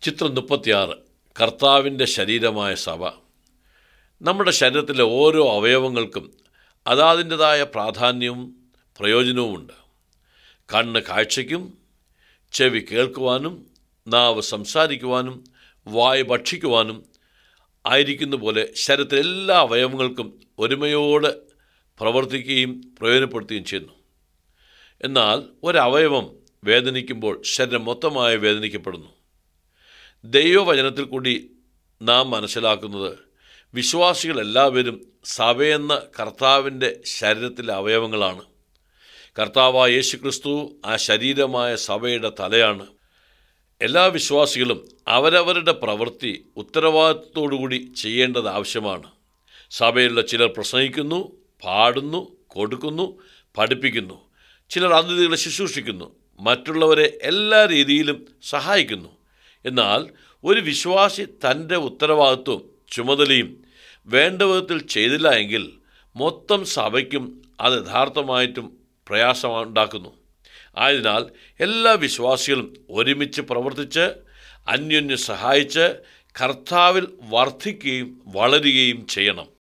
ചിത്രം മുപ്പത്തിയാറ് കർത്താവിൻ്റെ ശരീരമായ സഭ നമ്മുടെ ശരീരത്തിലെ ഓരോ അവയവങ്ങൾക്കും അതാതിൻ്റെതായ പ്രാധാന്യവും പ്രയോജനവുമുണ്ട് കണ്ണ് കാഴ്ചയ്ക്കും ചെവി കേൾക്കുവാനും നാവ് സംസാരിക്കുവാനും വായ് ഭക്ഷിക്കുവാനും ആയിരിക്കുന്ന പോലെ ശരീരത്തിലെ എല്ലാ അവയവങ്ങൾക്കും ഒരുമയോട് പ്രവർത്തിക്കുകയും പ്രയോജനപ്പെടുത്തുകയും ചെയ്യുന്നു എന്നാൽ ഒരവയവം വേദനിക്കുമ്പോൾ ശരീരം മൊത്തമായി വേദനിക്കപ്പെടുന്നു ദൈവവചനത്തിൽ കൂടി നാം മനസ്സിലാക്കുന്നത് വിശ്വാസികളെല്ലാവരും സഭയെന്ന കർത്താവിൻ്റെ ശരീരത്തിലെ അവയവങ്ങളാണ് കർത്താവായ യേശു ക്രിസ്തു ആ ശരീരമായ സഭയുടെ തലയാണ് എല്ലാ വിശ്വാസികളും അവരവരുടെ പ്രവൃത്തി ഉത്തരവാദിത്വത്തോടുകൂടി ചെയ്യേണ്ടത് ആവശ്യമാണ് സഭയിലുള്ള ചിലർ പ്രസംഗിക്കുന്നു പാടുന്നു കൊടുക്കുന്നു പഠിപ്പിക്കുന്നു ചിലർ അതിഥികളെ ശുശ്രൂഷിക്കുന്നു മറ്റുള്ളവരെ എല്ലാ രീതിയിലും സഹായിക്കുന്നു എന്നാൽ ഒരു വിശ്വാസി തൻ്റെ ഉത്തരവാദിത്വവും ചുമതലയും വേണ്ട വിധത്തിൽ ചെയ്തില്ല എങ്കിൽ മൊത്തം സഭയ്ക്കും അത് യഥാർത്ഥമായിട്ടും പ്രയാസമുണ്ടാക്കുന്നു ആയതിനാൽ എല്ലാ വിശ്വാസികളും ഒരുമിച്ച് പ്രവർത്തിച്ച് അന്യോന്യം സഹായിച്ച് കർത്താവിൽ വർദ്ധിക്കുകയും വളരുകയും ചെയ്യണം